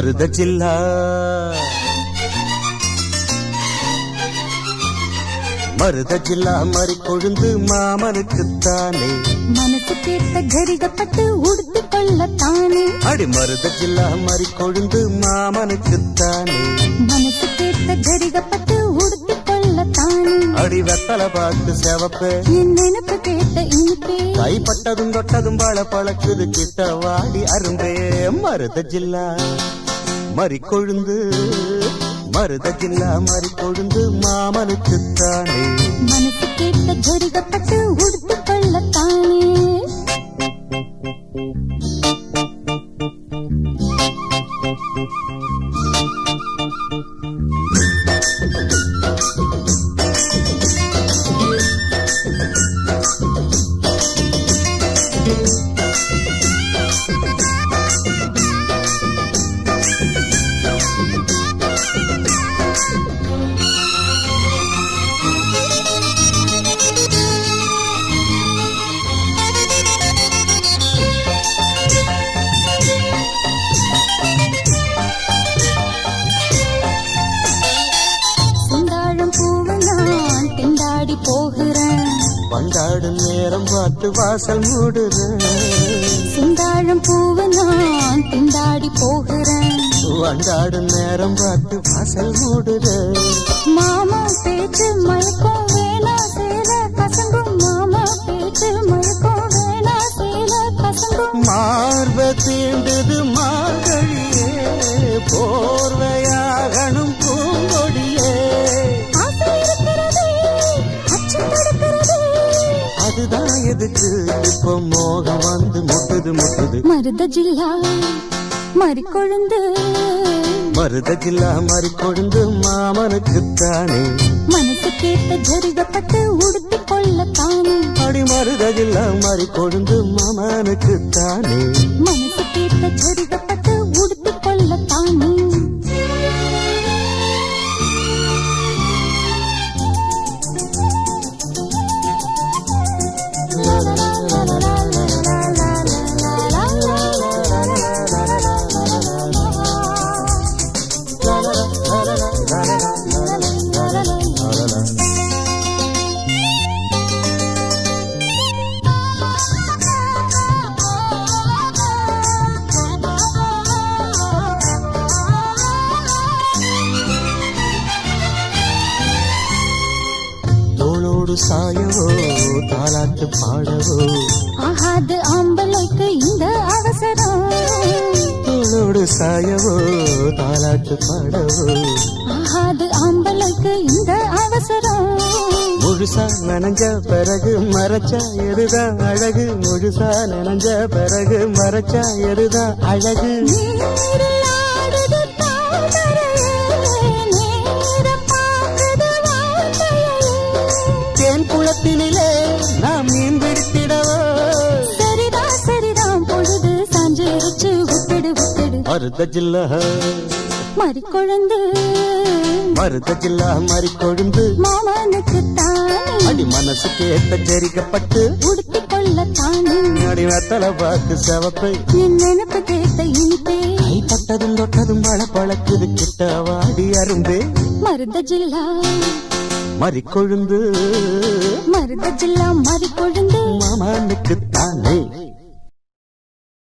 மருத ஜில்லா மருத ஜில்லா மறி கொழுந்து மாமனுக்குத்தானே மனசு கேட்ட கரிகப்பட்டு உடுத்திக் கொள்ளத்தானே அடி மருத ஜில்லா மறி கொழுந்து மாமனுக்குத்தானே மனசு கேட்ட கரிகப்பட்டு உடுத்திக் கொள்ளத்தானே அடி வெத்தலை பார்த்து செவப்ப என் நினைப்பு கேட்ட இனிப்பே கைப்பட்டதும் தொட்டதும் பழ பழக்குது கிட்ட வாடி அரும்பே மருத ஜில்லா மறி கொழுந்து மருத ஜில்லா மறி கொழுந்து மாமனுக்குத்தானே மனசு கேட்ட கரிகப்பட்டு உடுத்திக் கொள்ளத்தானே சுண்டாழம் பூவு நான் திண்டாடி போகிறேன் பண்டாடும் நேரம் பார்த்து வாசல் மூடுறேன் சுண்டாழம் பூவு நான் திண்டாடி போகிறேன் வண்டாடும் நேரம் பார்த்து வாசல் மூடுறேன் மாமா பேச்சு மயக்கம் வேணா சேல கசங்கும் மாமா பேச்சு மயக்கம் வேணா சேல கசங்கும் மார்ப தீண்டுது மார்கழியே போர்வையாகணும் பூங்கொடியே ஆசை இருக்கிறது அச்சம் தடுக்கிறது அதுதான் எதுக்கு இப்போ மோகம் வந்து முட்டுது முட்டுது மருத ஜில்லா மறிக்கொழுந்து மருத ஜில்லா மறி கொழுந்து மாமனுக்குத்தானே மனசு கேட்ட ஜரிகப்பட்டு உடுத்திக் கொள்ளத்தானே அடி மருத ஜில்லா மறி கொழுந்து மாமனுக்குத்தானே மனசு கேட்ட ஜரிகப்பட்டு உடுத்திக் கொள்ளத்தானே தோளோடு சாயவோ தாலாட்டு பாடவோ ஆகாது ஆம்பளைக்கு இந்த அவசரம் தோளோடு சாயவோ தாலாட்டு பாடவோ ஆகாது ஆம்பளைக்கு இந்த அவசரம் முழுசா நனைஞ்ச பிறகு மறைச்சா எதுதான் அழகு முழுசா நனைஞ்ச பிறகு மறைச்சா எதுதான் அழகு நீரில் ஆடுது தாமரையே, நேரம் பார்க்குது வாழ்க்கையே. தேன் குளத்தினிலே நாம் மீன் பிடித்திடவோ சரிதான் சரிதான் பொழுது சாஞ்சிருச்சு விட்டுடு விட்டுடு மருத ஜில்லா மறிக்கொழுந்து மருத ஜில்லா மறி கொழுந்து மாமனுக்கு தானே அடி மனசு கேட்ட ஜெரிக்கப்பட்டு உடுத்திக் கொள்ளத்தானே அடி வெத்தலை பார்த்து செவப்பை என் நினைப்பு கேட்ட இனிப்பே கைப்பட்டதும் தொட்டதும் பழ பழக்குது கிட்ட வாடி அரும்பே மருத ஜில்லா மறி கொழுந்து மருத ஜில்லா மறிக்கொழுந்து மாமனுக்கு தானே